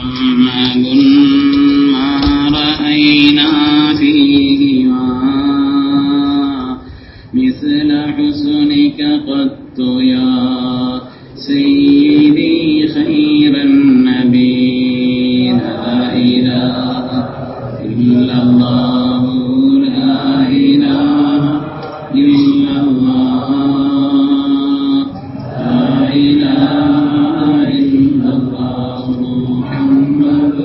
محمد ما رأينا فيهما مثل حسنك قط يا سيدي خير النبي لا إله إلا الله لا إله إلا الله لا إله إلا الله محمد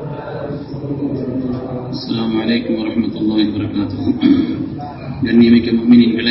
السلام عليكم ورحمة الله وبركاته கண்ணியமிக்க மும்மினீங்களே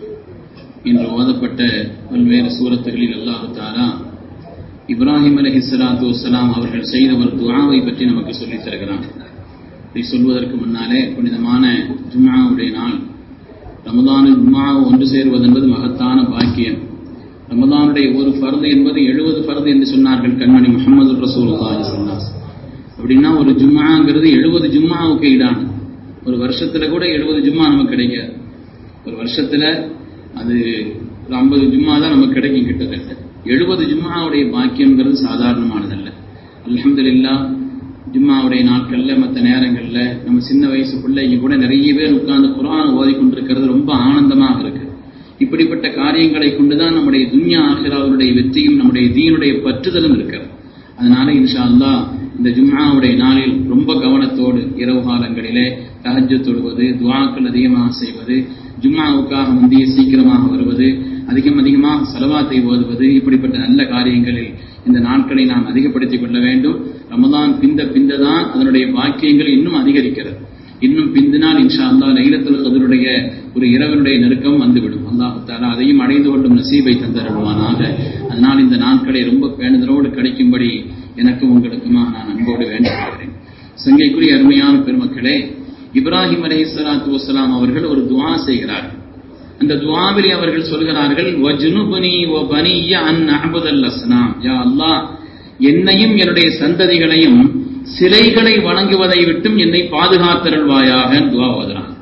இன்று ஓதப்பட்ட பல்வேறு சூரத்துகளில் அல்லாஹு தாலா இப்ராஹிம் அலஹி சலாத்து வசலாம் அவர்கள் செய்த ஒரு துவாவை பற்றி நமக்கு சொல்லித் தருகிறான் இதை சொல்வதற்கு முன்னாலே புனிதமான ஜும்மாவுடைய நாள் ரமதானில் ஜும்மாவை ஒன்று சேருவது என்பது மகத்தான பாக்கியம் ரமதானுடைய ஒரு ஃபர்து என்பது எழுபது ஃபர்து என்று சொன்னார்கள் கண்மணி முகமது ரசூலுல்லாஹி சொன்னார் அப்படின்னா ஒரு ஜும்மாங்கிறது எழுபது ஜும்மாவுக்கு ஈடானது ஒரு வருஷத்துல கூட எழுபது ஜும்மா நமக்கு கிடைக்காது ஒரு வருஷத்துல அது ஒரு ஐம்பது ஜும்மா தான் நமக்கு கிடைக்கும் கிட்டத்தட்ட எழுபது ஜும்மாவுடைய பாக்கியம்ங்கிறது சாதாரணமானதல்ல அல்ஹம்துலில்லா ஜும்மாவுடைய நாட்கள்ல மற்ற நேரங்கள்ல நம்ம சின்ன வயசு பிள்ளைங்க கூட நிறைய பேர் உட்கார்ந்து குரான் ஓதி கொண்டிருக்கிறது ரொம்ப ஆனந்தமாக இருக்கு இப்படிப்பட்ட காரியங்களை கொண்டுதான் நம்முடைய துன்யா ஆசிராவுடைய வெற்றியும் நம்முடைய தீனுடைய பற்றுதலும் இருக்கிறது அதனால இன்ஷா அல்லா இந்த ஜும்மாவுடைய நாளில் ரொம்ப கவனத்தோடு இரவு காலங்களிலே தஹஜ்ஜு தொழுவது துவாக்கள் அதிகமாக செய்வது ஜும்மாவுக்காக முந்தைய சீக்கிரமாக வருவது அதிகம் அதிகமாக செலவாத்தை ஓதுவது இப்படிப்பட்ட நல்ல காரியங்களில் இந்த நாட்களை நாம் அதிகப்படுத்திக் கொள்ள வேண்டும் ரமதான் பிந்த பிந்ததான் அதனுடைய பாக்கியங்கள் இன்னும் அதிகரிக்கிறது இன்னும் பிந்தினால் இன்ஷா அல்லா லைலத்துல் கதருடைய ஒரு இரவனுடைய நெருக்கம் வந்துவிடும் அல்லாஹு தாலா அதையும் அடைந்து கொள்ளும் நசீபை தந்தருவானாக அதனால் இந்த நாட்களை ரொம்ப பேணுதலோடு கிடைக்கும்படி எனக்கும் உங்களுக்குமா நான் அன்போடு வேண்டுகிறேன் சங்கைக்குரிய அருமையான பெருமக்களே இப்ராஹிம் அலி சலாத்து வசலாம் அவர்கள் ஒரு துவா செய்கிறார்கள் அந்த துவாவிலே அவர்கள் சொல்கிறார்கள் வஜ்னுபனி வ பனிய அன் அஹபுதல் அஸ்லாம் யா அல்லாஹ் என்னையும் என்னுடைய சந்ததிகளையும் சிலைகளை வணங்குவதை விட்டும் என்னை பாதுகாத்தருள்வாயாக துவா ஓதுறான்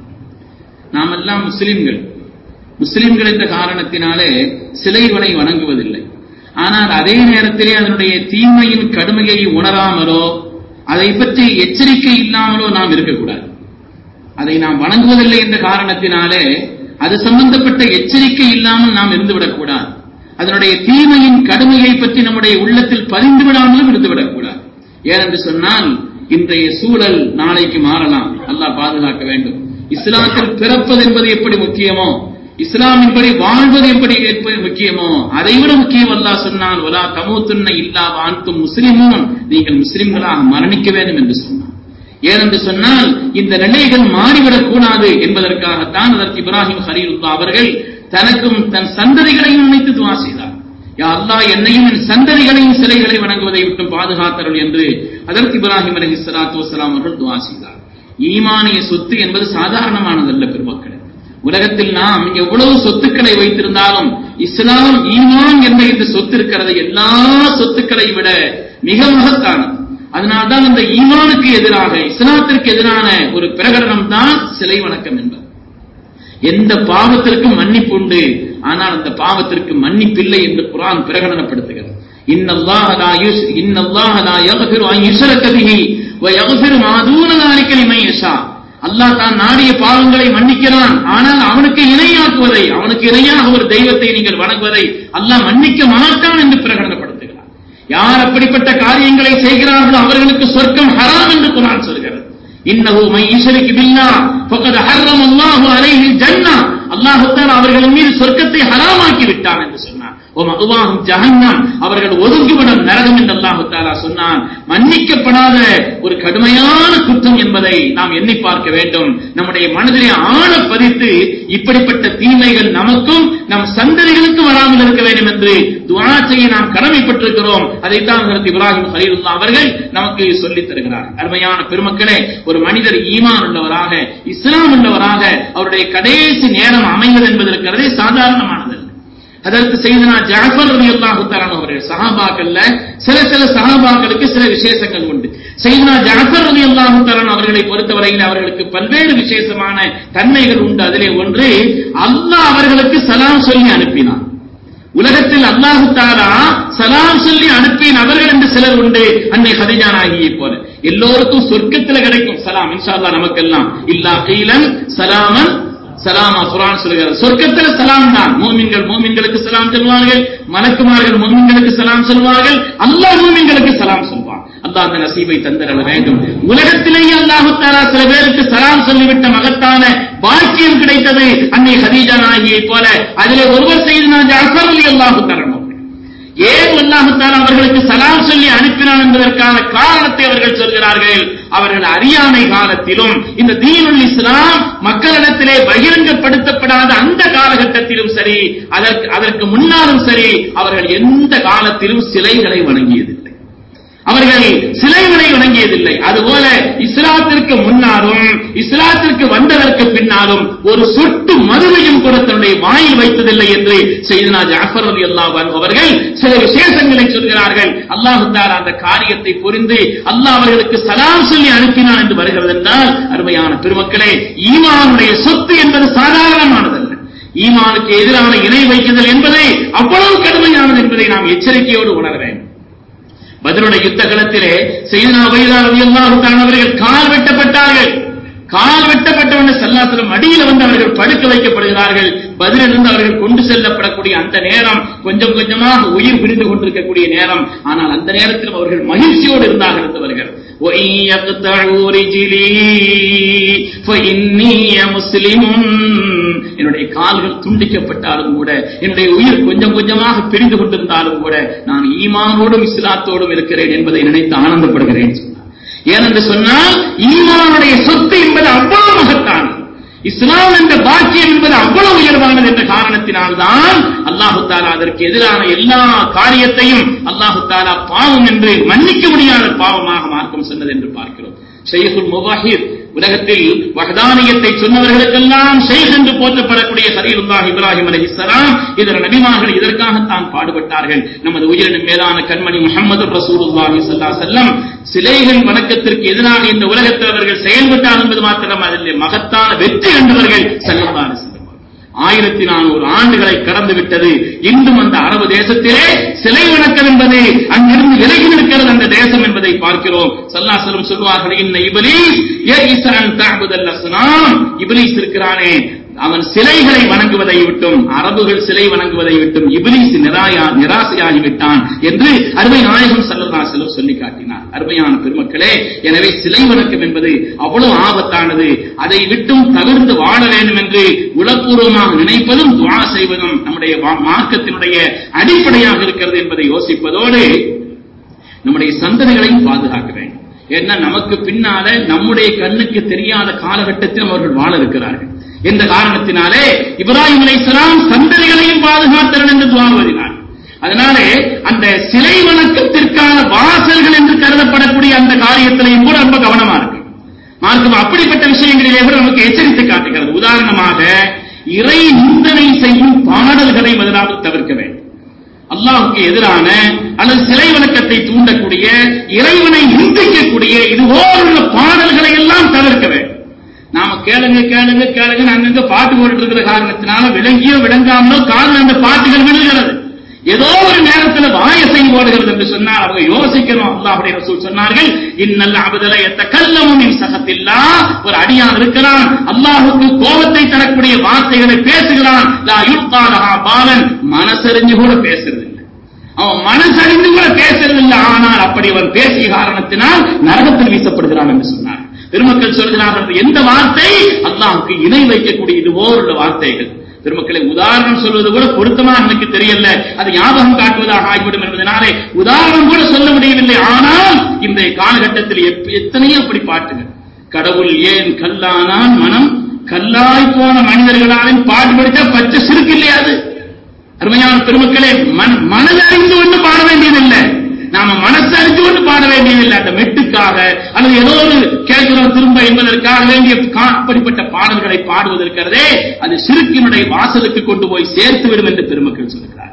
நாம் எல்லாம் முஸ்லிம்கள் முஸ்லிம்கள் என்ற காரணத்தினாலே சிலைகளை வணங்குவதில்லை ஆனால் அதே நேரத்திலே அதனுடைய தீமையின் கடுமையை உணராமலோ அதை பற்றி எச்சரிக்கை இல்லாமலோ நாம் இருக்கக்கூடாது அதை நாம் வணங்குவதில்லை என்ற காரணத்தினாலே அது சம்பந்தப்பட்ட எச்சரிக்கை இல்லாமல் நாம் இருந்துவிடக்கூடாது அதனுடைய தீமையின் கடுமையை பற்றி நம்முடைய உள்ளத்தில் பதிந்து விடாமலும் இருந்துவிடக்கூடாது ஏனென்று சொன்னால் இன்றைய சூழல் நாளைக்கு மாறலாம் அல்லாஹ் பாதுகாக்க வேண்டும் இஸ்லாத்தில் பிறப்பது என்பது எப்படி முக்கியமோ இஸ்லாமின்படி வாழ்வது எப்படி எப்படி முக்கியமோ அதைவிட முக்கியம் அல்லா சொன்னால் வலா தமூத்துன்ன இல்லா வாழ்த்தும் முஸ்லிமும் நீங்கள் முஸ்லிம்களாக மரணிக்க வேண்டும் என்று சொன்னார் ஏனென்று சொன்னால் இந்த நிலைகள் மாறிவிடக் கூடாது என்பதற்காகத்தான் அதற்கு இப்ராஹிம் ஹரீருல்லா அவர்கள் தனக்கும் தன் சந்ததிகளையும் நினைத்து துவா செய்தார் யா அல்லா என்னையும் என் சந்ததிகளையும் சிலைகளை வணங்குவதை விட்டு பாதுகாத்தருள் என்று அதற்கு இப்ராஹிம் அலி சலாத்து வசலாம் அவர்கள் துவா செய்தார் ஈமானிய சொத்து என்பது சாதாரணமானதல்ல பெருமக்களே உலகத்தில் நாம் எவ்வளவு சொத்துக்களை வைத்திருந்தாலும் இஸ்லாம் ஈமான் என்ற இந்த சொத்து இருக்கிறது எல்லா சொத்துக்களை விட மிக மகத்தானது அதனால்தான் அந்த ஈமானுக்கு எதிராக இஸ்லாத்திற்கு எதிரான ஒரு பிரகடனம் தான் சிலை வணக்கம் என்பது எந்த பாவத்திற்கும் மன்னிப்பு உண்டு ஆனால் அந்த பாவத்திற்கு மன்னிப்பில்லை என்று குரான் பிரகடனப்படுத்துகிறது இன்னல்லாஹ லா யுஸ் இன்னல்லாஹ லா யக்ஃபிரு அன் யுஷ்ரக பிஹி வ யக்ஃபிரு மா தூன ذلك லிமன் யஷா அல்லாஹ் தான் நாடிய பாவங்களை மன்னிக்கிறான் ஆனால் அவனுக்கு இணையாக்குவதை அவனுக்கு இணையாக ஒரு தெய்வத்தை நீங்கள் வணங்குவதை அல்லாஹ் மன்னிக்க மாட்டான் என்று பிரகடனப்படுத்துகிறார் யார் அப்படிப்பட்ட காரியங்களை செய்கிறார்களோ அவர்களுக்கு சொர்க்கம் ஹராம் என்று குரான் சொல்கிறது இன்னஹு மை யுஷ்ரிக் பில்லாஹ் ஃபகத் ஹர்ரம அல்லாஹு அலைஹி ஜன்னah அல்லாஹ் தஆலா அவர்களின் மீது சொர்க்கத்தை ஹராமாக்கி விட்டான் என்று சொன்னார் ஓ மதுவாகும் ஜஹன்னம் அவர்கள் ஒதுங்குவிடம் நரகம் என்று அல்லாஹு தாலா சொன்னான் மன்னிக்கப்படாத ஒரு கடுமையான குற்றம் என்பதை நாம் எண்ணி பார்க்க வேண்டும் நம்முடைய மனதிலே ஆழ பதித்து இப்படிப்பட்ட தீமைகள் நமக்கும் நம் சந்ததிகளுக்கும் வராமல் இருக்க வேண்டும் என்று துவா செய்ய நாம் கடமைப்பட்டிருக்கிறோம் அதைத்தான் ஹரத் இப்ராஹிம் ஹலீலுல்லா அவர்கள் நமக்கு சொல்லித் தருகிறார் அருமையான பெருமக்களே ஒரு மனிதர் ஈமான் உள்ளவராக இஸ்லாம் உள்ளவராக அவருடைய கடைசி நேரம் அமைவது என்பது இருக்கிறதே சாதாரணமானது அதற்கு செய்தனா ஜாஃபர் ரவி அல்லாஹு அவர்கள் சஹாபாக்கள்ல சில சில சஹாபாக்களுக்கு சில விசேஷங்கள் உண்டு செய்தனா ஜாஃபர் ரவி அல்லாஹு அவர்களை பொறுத்தவரையில் அவர்களுக்கு பல்வேறு விசேஷமான தன்மைகள் உண்டு அதிலே ஒன்று அல்லாஹ் அவர்களுக்கு சலாம் சொல்லி அனுப்பினான் உலகத்தில் அல்லாஹு தாலா சலாம் சொல்லி அனுப்பிய நபர்கள் என்று சிலர் உண்டு அன்னை ஹதிஜா நாயகியை போல எல்லோருக்கும் சொர்க்கத்தில் கிடைக்கும் சலாம் இன்ஷா அல்லாஹ் நமக்கெல்லாம் இல்லா கீலன் சலாமன் சலாமா குரான் சொல்கிறார் சொர்க்கத்தில் சலாம் தான் மூமின்கள் மூமின்களுக்கு சலாம் சொல்வார்கள் மலக்குமார்கள் மூமின்களுக்கு சலாம் சொல்வார்கள் அல்லாஹ் மூமின்களுக்கு சலாம் சொல்வான் அல்லாஹ் அந்த நசீபை தந்திரல வேண்டும் உலகத்திலேயே அல்லாஹு தாலா சில பேருக்கு சலாம் சொல்லிவிட்ட மகத்தான பாக்கியம் கிடைத்தது அன்னை ஹதீஜா நாயகியை போல அதிலே ஒருவர் செய்து ஜாஃபர் அலி அல்லாஹு தரணும் ஏன் அல்லாஹு தாலா அவர்களுக்கு சலாம் சொல்லி அனுப்பினான் என்பதற்கான காரணத்தை அவர்கள் சொல்கிறார்கள் அவர்கள் அறியாமை காலத்திலும் இந்த தீனுல் இஸ்லாம் மக்களிடத்திலே பகிரங்கப்படுத்தப்படாத அந்த காலகட்டத்திலும் சரி அதற்கு அதற்கு முன்னாலும் சரி அவர்கள் எந்த காலத்திலும் சிலைகளை வணங்கியதில்லை அவர்கள் சிலைகளை வணங்கியதில்லை அதுபோல இஸ்லாத்திற்கு முன்னாலும் இஸ்லாத்திற்கு வந்ததற்கு பின்னாலும் ஒரு சொட்டு மதுவையும் கூட தன்னுடைய வாயில் வைத்ததில்லை என்று செய்தனா ஜாஃபர் அலி அல்லாஹ் அவர்கள் சில விசேஷங்களை சொல்கிறார்கள் அல்லாஹு தாலா அந்த காரியத்தை புரிந்து அல்லாஹ் அவர்களுக்கு சலாம் சொல்லி அனுப்பினான் என்று வருகிறது என்றால் அருமையான பெருமக்களே ஈமானுடைய சொத்து என்பது சாதாரணமானதல்ல ஈமானுக்கு எதிரான இணை வைக்குதல் என்பதை அவ்வளவு கடுமையானது என்பதை நாம் எச்சரிக்கையோடு உணர வேண்டும் பதிலுடைய யுத்த களத்திலே செய்தனா உபயதா ரலியல்லாஹு தஆலா அவர்கள் கால் வெட்டப்பட்டார்கள் கால் வெட்டப்பட்டவன சல்லாசலம் அடியில் வந்து அவர்கள் படுக்க வைக்கப்படுகிறார்கள் பதிலிருந்து அவர்கள் கொண்டு செல்லப்படக்கூடிய அந்த நேரம் கொஞ்சம் கொஞ்சமாக உயிர் பிரிந்து கொண்டிருக்கக்கூடிய நேரம் ஆனால் அந்த நேரத்தில் அவர்கள் மகிழ்ச்சியோடு இருந்தார்கள் இருந்தவர்கள் وَإِن يَقْطَعُوا رِجْلِي فَإِنِّي مُسْلِمٌ என்னுடைய கால்கள் துண்டிக்கப்பட்டாலும் கூட என்னுடைய உயிர் கொஞ்சம் கொஞ்சமாக பிரிந்து கொண்டிருந்தாலும் கூட நான் ஈமானோடும் இஸ்லாத்தோடும் இருக்கிறேன் என்பதை நினைத்து ஆனந்தப்படுகிறேன் சொன்னார் ஏனென்று சொன்னால் ஈமானுடைய சொத்து என்பது அவ்வளவு மகத்தானது இஸ்லாம் என்ற பாக்கியம் என்பது அவ்வளவு உயர்வானது என்ற காரணத்தினால்தான் அல்லாஹு தாலா அதற்கு எதிரான எல்லா காரியத்தையும் அல்லாஹு தாலா பாவம் என்று மன்னிக்க முடியாத பாவமாக மார்க்கம் சொன்னது என்று பார்க்கிறோம் ஷெய்குல் முவாஹிர் உலகத்தில் வஹதானியத்தை சொன்னவர்களுக்கெல்லாம் ஷெய்க் என்று போற்றப்படக்கூடிய ஹரீலுல்லாஹ் இப்ராஹிம் அலைஹிஸ்ஸலாம் இதர நபிமார்கள் இதற்காகத்தான் பாடுபட்டார்கள் நமது உயிரினும் மேலான கண்மணி முஹம்மது ரசூலுல்லாஹி ஸல்லல்லாஹு அலைஹி வஸல்லம் சிலைகள் வணக்கத்திற்கு எதிராக இந்த உலகத்தில் அவர்கள் செயல்பட்டார் என்பது மாத்திரம் அதில் மகத்தான வெற்றி கண்டவர்கள் ஸல்லல்லாஹு அலைஹி வஸல்லம் ஆயிரத்தி நானூறு ஆண்டுகளை கடந்து விட்டது இன்றும் அந்த அரபு தேசத்திலே சிலை வணக்கம் என்பது அங்கிருந்து விலகி நிற்கிறது அந்த தேசம் என்பதை பார்க்கிறோம் சல்லாசலம் சொல்வார்கள் இன்ன இபலீஸ் ஏஇசான் தஅபுதல் அஸ்னாம் இப்லீஸ் இருக்கிறானே அவன் சிலைகளை வணங்குவதை விட்டும் அரபுகள் சிலை வணங்குவதை விட்டும் இபிலிஸ் நிராயா நிராசையாகி விட்டான் என்று அருமை நாயகம் சல்லல்லா செல்லம் சொல்லி காட்டினார் அருமையான பெருமக்களே எனவே சிலை வணக்கம் என்பது அவ்வளவு ஆபத்தானது அதை விட்டும் தவிர்த்து வாழ வேண்டும் என்று உளப்பூர்வமாக நினைப்பதும் துவா செய்வதும் நம்முடைய வா- மார்க்கத்தினுடைய அடிப்படையாக இருக்கிறது என்பதை யோசிப்பதோடு நம்முடைய சந்ததிகளையும் பாதுகாக்க வேண்டும் ஏன்னா நமக்கு பின்னால நம்முடைய கண்ணுக்கு தெரியாத காலகட்டத்தில் அவர்கள் வாழ இருக்கிறார்கள் என்ற காரணத்தினாலே இப்ராஹிம் அலைஹிஸ்ஸலாம் சந்ததிகளையும் பாதுகாத்தனர் என்று துவா ஓதினார் அதனாலே அந்த சிலை வணக்கத்திற்கான வாசல்கள் என்று கருதப்படக்கூடிய அந்த காரியத்திலையும் கூட ரொம்ப கவனமா இருக்கு மார்க்கம் அப்படிப்பட்ட விஷயங்களிலே கூட நமக்கு எச்சரித்து காட்டுகிறது உதாரணமாக இறை நிந்தனை செய்யும் பாடல்களை முதலாவது தவிர்க்க வேண்டும் அல்லாஹுக்கு எதிரான அல்லது சிலை வணக்கத்தை தூண்டக்கூடிய இறைவனை நிந்திக்கக்கூடிய இது போലുള്ള பாடல்களை எல்லாம் தவிர்க்க வேண்டும் நாம கேளுங்க கேளுங்க கேளுங்க அங்கங்க பாட்டு போட்டு இருக்கிற காரணத்தினால விளங்கியோ விளங்காமலோ காதுல அந்த பாட்டுகள் விழுகிறது ஏதோ ஒரு நேரத்துல வாயசை ஓடுகிறது என்று சொன்னால் அவங்க யோசிக்கணும் அல்லாஹுடைய ரசூல் சொன்னார்கள் இன்னல்ல அபதல எத்த கல்லமும் சகத்தில்லா ஒரு அடியான் இருக்கிறான் அல்லாஹுக்கு கோபத்தை தரக்கூடிய வார்த்தைகளை பேசுகிறான் லா யுல்காலஹா பாலன் மனசறிஞ்சு கூட பேசுறது இல்லை அவன் மனசறிந்து கூட பேசுறது இல்லை ஆனால் அப்படி அவன் பேசிய காரணத்தினால் நரகத்தில் வீசப்படுகிறான் என்று சொன்னார் பெருமக்கள் சொல்கிறார்கள் எந்த வார்த்தை அல்லாஹுக்கு இணை வைக்கக்கூடிய இது போലുള്ള வார்த்தைகள் பெருமக்களை உதாரணம் சொல்வது கூட பொருத்தமா எனக்கு தெரியல அது ஞாபகம் காட்டுவதாக ஆகிவிடும் என்பதனாலே உதாரணம் கூட சொல்ல முடியவில்லை ஆனால் இந்த காலகட்டத்தில் எப்ப- எத்தனையோ அப்படி பாட்டுகள் கடவுள் ஏன் கல்லானான் மனம் கல்லாய் போன மனிதர்களாலும் பாட்டு படித்தா பச்சை சிறுக்கு இல்லையா அது அருமையான பெருமக்களே மன- மனதறிந்து கொண்டு பாட வேண்டியதில்லை நாம மனசறிந்து கொண்டு பாட வேண்டியதில்லை அந்த மெட்டுக்காக அல்லது ஏதோ ஒரு கேட்கிறோம் திரும்ப என்பதற்காக வேண்டிய கா- அப்படிப்பட்ட பாடல்களை பாடுவதற்கிறதே அது சிறுக்கினுடைய வாசலுக்கு கொண்டு போய் சேர்த்து விடும் என்று பெருமக்கள் சொல்கிறார்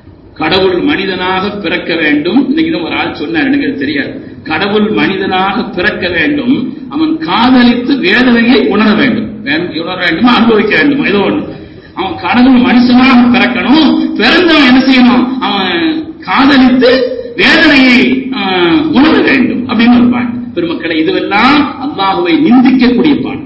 கடவுள் மனிதனாக பிறக்க வேண்டும் இன்னைக்கு தான் ஒரு ஆள் சொன்னார் எனக்கு அது தெரியாது கடவுள் மனிதனாக பிறக்க வேண்டும் அவன் காதலித்து வேதனையை உணர வேண்டும் வே- உணர வேண்டுமா அனுபவிக்க வேண்டுமா ஏதோ ஒன்று அவன் கடவுள் மனுஷனாக பிறக்கணும் பிறந்தவன் என்ன செய்யணும் அவன் காதலித்து வேதனையை ஆஹ், உணர வேண்டும் அப்படின்னு ஒரு பாட்டு பெருமக்களை இதுவெல்லாம் அல்லாஹுவை நிந்திக்கக்கூடிய பாடல்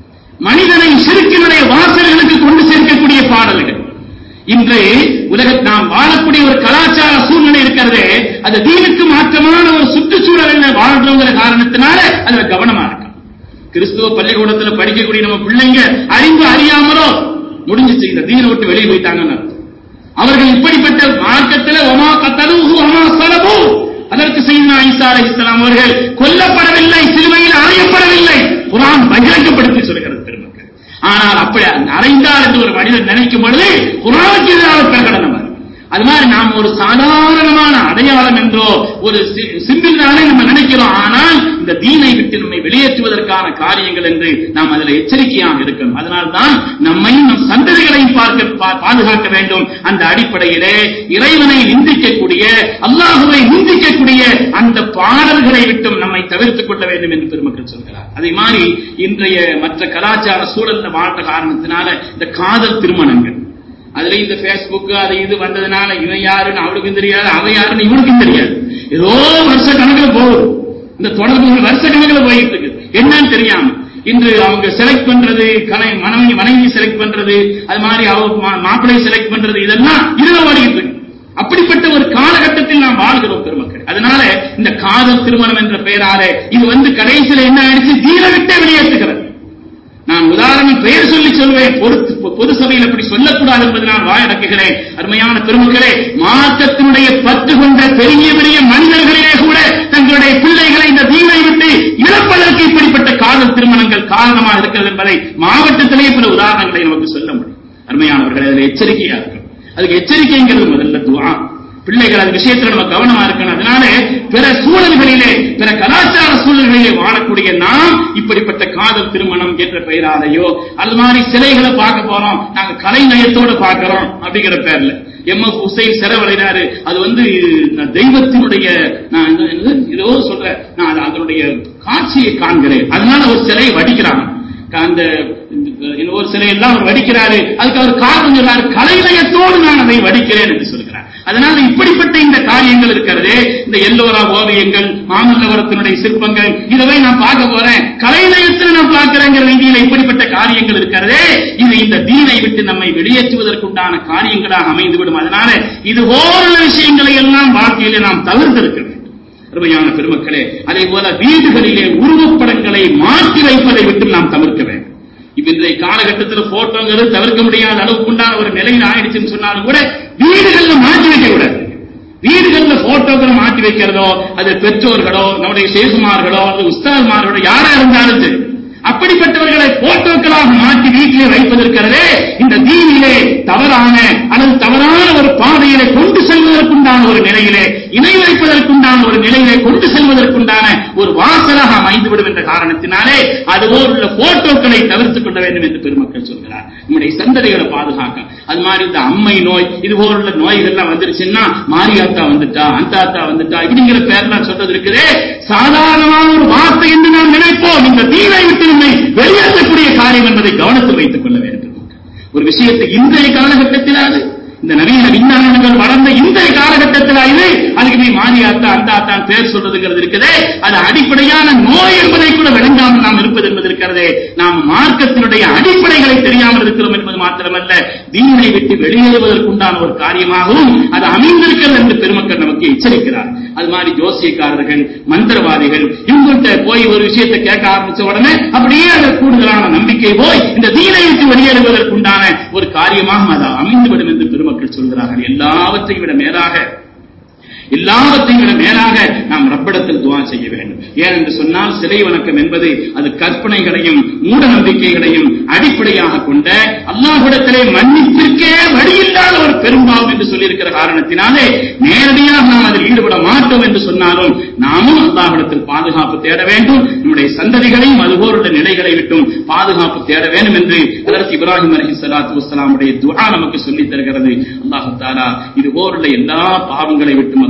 மனிதனை சிறுக்கினுடைய வாசல்களுக்கு கொண்டு சேர்க்கக்கூடிய பாடல்கள் இன்று உலக நாம் வாழக்கூடிய ஒரு கலாச்சார சூழ்நிலை இருக்கிறதே அது தீனுக்கு மாற்றமான ஒரு சுற்றுச்சூழலில் வாழ்றோங்கிற காரணத்தினால அதுல கவனமா இருக்கும் கிறிஸ்துவ பள்ளிக்கூடத்துல படிக்கக்கூடிய நம்ம பிள்ளைங்க அறிந்து அறியாமலோ முடிஞ்சிச்சு இந்த தீனை விட்டு வெளியே போயிட்டாங்கன்னு அர்த்தம். அவர்கள் இப்படிப்பட்ட மார்க்கத்தில் ஒமா கத்தலுஹு ஒமா சலபு அதற்கு செய்தா ஈசா அலைஹிஸ்ஸலாம் அவர்கள் கொல்லப்படவில்லை சிலுவையில் அறையப்படவில்லை குர்ஆன் பகிரங்கப்படுத்தி சொல்கிறது பெருமக்கள் ஆனால் அப்படி அறைந்தார் என்று ஒரு மனிதன் நினைக்கும் பொழுது குரானுக்கு எதிராக பிரகடனம் வரும். அது மாதிரி நாம் ஒரு சாதாரணமான அடையாளம் என்றோ ஒரு சிம்பிள் தானே நம்ம நினைக்கிறோம் ஆனால் இந்த தீனை விட்டு நம்மை வெளியேற்றுவதற்கான காரியங்கள் என்று நாம் அதில் எச்சரிக்கையாக இருக்கணும் அதனால்தான் நம்மையும் நம் சந்ததிகளையும் பார்க்க பா- பாதுகாக்க வேண்டும் அந்த அடிப்படையிலே இறைவனை நிந்திக்கக்கூடிய அல்லாஹுவை நிந்திக்கக்கூடிய அந்த பாடல்களை விட்டும் நம்மை தவிர்த்துக் கொள்ள வேண்டும் என்று பெருமக்கள் சொல்கிறார் அதே மாதிரி இன்றைய மற்ற கலாச்சார சூழல்ல வாழ்ற காரணத்தினால இந்த காதல் திருமணங்கள் அதுல இந்த Facebook அது இது வந்ததுனால இவன் யாருன்னு அவளுக்கும் தெரியாது அவன் யாருன்னு இவனுக்கும் தெரியாது ஏதோ வருஷ கணக்கில் போகுது இந்த தொடர்புகள் வருஷ கணக்கில் போயிட்டு இருக்கு என்னன்னு தெரியாம இன்று அவங்க செலக்ட் பண்றது கலை மனைவி மனைவி செலக்ட் பண்றது அது மாதிரி அவ மா- மாப்பிள்ளையை செலக்ட் பண்றது இதெல்லாம் இருவ வருகிறது இருக்கு அப்படிப்பட்ட ஒரு காலகட்டத்தில் நாம் வாழ்கிறோம் பெருமக்கள் அதனால இந்த காதல் திருமணம் என்ற பெயராலே இது வந்து கடைசியில என்ன ஆயிடுச்சு தீர விட்டே வெளியேற்றுகிறது நான் உதாரணம் பெயர் சொல்லி சொல்வேன் பொறுத்து பொது சபையில் அப்படி சொல்லக்கூடாது என்பது நான் வாயடக்குகிறேன் அருமையான பெருமக்களே மார்க்கத்தினுடைய பற்று கொண்ட பெரிய பெரிய மனிதர்களிலே கூட தங்களுடைய பிள்ளைகளை இந்த தீனை விட்டு இழப்பதற்கு இப்படிப்பட்ட காதல் திருமணங்கள் காரணமாக இருக்கிறது என்பதை மாவட்டத்திலேயே பல உதாரணங்களை நமக்கு சொல்ல முடியும் அருமையானவர்கள் அதில் எச்சரிக்கையா இருக்கும் அதுக்கு எச்சரிக்கைங்கிறது முதல்ல துவா பிள்ளைகள் அது விஷயத்துல நம்ம கவனமா இருக்கணும் அதனால பிற சூழல்களிலே பிற கலாச்சார சூழல்களிலே வாழக்கூடிய நாம் இப்படிப்பட்ட காதல் திருமணம் என்ற பெயராலேயோ அது மாதிரி சிலைகளை பார்க்க போறோம் நாங்க கலை நயத்தோட பார்க்கிறோம் அப்படிங்கிற பேர்ல எம் எஃப் ஹுசைன் சிறவரைனாரு அது வந்து நான் தெய்வத்தினுடைய நான் என்ன- என்னது? ஏதோ சொல்றேன் நான் அது- அதனுடைய காட்சியை காண்கிறேன் அதனால ஒரு சிலையை வடிக்கிறாங்க அந்த இந்த ஒரு சிலை எல்லாம் அவர் வடிக்கிறாரு அதுக்கு அவர் காரணம் சொல்றாரு கலைநயத்தோடு நான் அதை வடிக்கிறேன் என்று சொல்கிறார் அதனால இப்படிப்பட்ட இந்த காரியங்கள் இருக்கிறது இந்த எல்லோரா ஓவியங்கள் மாமல்லபுரத்தினுடைய சிற்பங்கள் இதவை நான் பார்க்க போறேன் கலைநயத்தில் நான் பார்க்கிறேங்கிற ரீதியில இப்படிப்பட்ட காரியங்கள் இருக்கிறதே இது இந்த தீனை விட்டு நம்மை வெளியேற்றுவதற்குண்டான காரியங்களாக அமைந்துவிடும் அதனால இது போன்ற விஷயங்களை எல்லாம் வாழ்க்கையிலே நாம் தவிர்த்திருக்க வேண்டும் அருமையான பெருமக்களே அதே போல வீடுகளிலே உருவப்படங்களை மாற்றி வைப்பதை விட்டு நாம் தவிர்க்க வேண்டும் இப்ப இன்றைய காலகட்டத்தில் போட்டோங்கிறது தவிர்க்க முடியாத அளவுக்கு உண்டான ஒரு நிலையில் ஆயிடுச்சுன்னு சொன்னாலும் கூட வீடுகள்ல மாற்றி வைக்க கூடாது வீடுகள்ல போட்டோக்களை மாட்டி வைக்கிறதோ அது பெற்றோர்களோ நம்முடைய சேசுமார்களோ அல்லது உஸ்தாதுமார்களோ யாரா இருந்தாலும் சரி அப்படிப்பட்டவர்களை போட்டோக்களாக மாற்றி வீட்டிலே வைப்பதற்கிறதே இந்த தீனிலே தவறான அல்லது தவறான ஒரு பாதையிலே கொண்டு செல்வதற்குண்டான ஒரு நிலையிலே இணை வைப்பதற்குண்டான ஒரு நிலையிலே கொண்டு செல்வதற்குண்டான ஒரு வாசலாக அமைந்துவிடும் என்ற காரணத்தினாலே அதுபோல் உள்ள போட்டோக்களை தவிர்த்துக் கொள்ள வேண்டும் என்று பெருமக்கள் சொல்கிறார் நம்முடைய சந்ததிகளை பாதுகாக்க அது மாதிரி இந்த அம்மை நோய் இது போல உள்ள நோய்கள்லாம் வந்துருச்சுன்னா மாரியாத்தா வந்துட்டா அந்தாத்தா வந்துட்டா இப்படிங்கிற பேர்லாம் சொல்றது இருக்குதே சாதாரணமான ஒரு வார்த்தை என்று நாம் நினைப்போம் இந்த தீனை விட்டு நம்மை வெளியேற்றக்கூடிய காரியம் என்பதை கவனத்தில் வைத்துக் கொள்ள வேண்டும் ஒரு விஷயத்தை இன்றைய காலகட்டத்திலாது இந்த நவீன விஞ்ஞானங்கள் வளர்ந்த இன்றைய காலகட்டத்தில் இது அதுக்கு நீ மாரியாத்தா அந்தாத்தான் பேர் சொல்றதுங்கிறது இருக்குதே அது அடிப்படையான நோய் என்பதை கூட விளங்காமல் நாம் இருப்பது என்பது இருக்கிறதே நாம் மார்க்கத்தினுடைய அடிப்படைகளை தெரியாமல் இருக்கிறோம் என்பது மாத்திரமல்ல தீனை விட்டு வெளியேறுவதற்குண்டான ஒரு காரியமாகவும் அது அமைந்திருக்கிறது என்று பெருமக்கள் நமக்கு எச்சரிக்கிறார் அது மாதிரி ஜோசியக்காரர்கள் மந்திரவாதிகள் இவங்கள்ட்ட போய் ஒரு விஷயத்தை கேட்க ஆரம்பிச்ச உடனே அப்படியே அது கூடுதலான நம்பிக்கை போய் இந்த தீனை விட்டு வெளியேறுவதற்குண்டான ஒரு காரியமாக அது அமைந்துவிடும் என்று பெருமக்கள் சொல்கிறார்கள் எல்லாவற்றையும் விட மேலாக எல்லாவற்றையும் விட மேலாக நாம் ரப்பிடத்தில் துவா செய்ய வேண்டும் ஏனென்று சொன்னால் சிலை வணக்கம் என்பது அது கற்பனைகளையும் மூட நம்பிக்கைகளையும் அடிப்படையாக கொண்ட அல்லாஹ்விடத்திலே மன்னிப்பிற்கே வழியில்லாத ஒரு பெரும்பாவம் என்று சொல்லியிருக்கிற காரணத்தினாலே நேரடியாக நாம் அதில் ஈடுபட மாட்டோம் என்று சொன்னாலும் நாமும் அல்லாஹ்விடத்தில் பாதுகாப்பு தேட வேண்டும் நம்முடைய சந்ததிகளையும் அதுபோருள்ள நிலைகளை விட்டும் பாதுகாப்பு தேட வேண்டும் என்று அதற்கு இப்ராஹிம் அலி சலாத்து வசலாமுடைய துவா நமக்கு சொல்லித் தருகிறது அல்லாஹு தாலா இது போருள்ள எல்லா பாவங்களை விட்டும்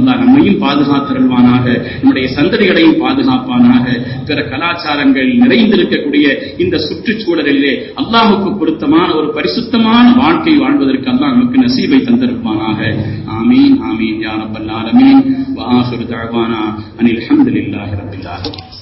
அல்லாஹ் நம்மையும் பாதுகாத்தருள்வானாக நம்முடைய சந்ததிகளையும் பாதுகாப்பானாக பிற கலாச்சாரங்கள் நிறைந்திருக்கக்கூடிய இந்த சுற்றுச்சூழலிலே அல்லாஹுக்கு பொருத்தமான ஒரு பரிசுத்தமான வாழ்க்கை வாழ்வதற்கு அல்லாஹ் நமக்கு நசீபை தந்திருப்பானாக ஆமீன் ஆமீன் யா ரப்பல் ஆலமீன் வ ஆகிரு தஅவானா அனில் ஹம்துலில்லாஹி ரப்பில் ஆலமீன்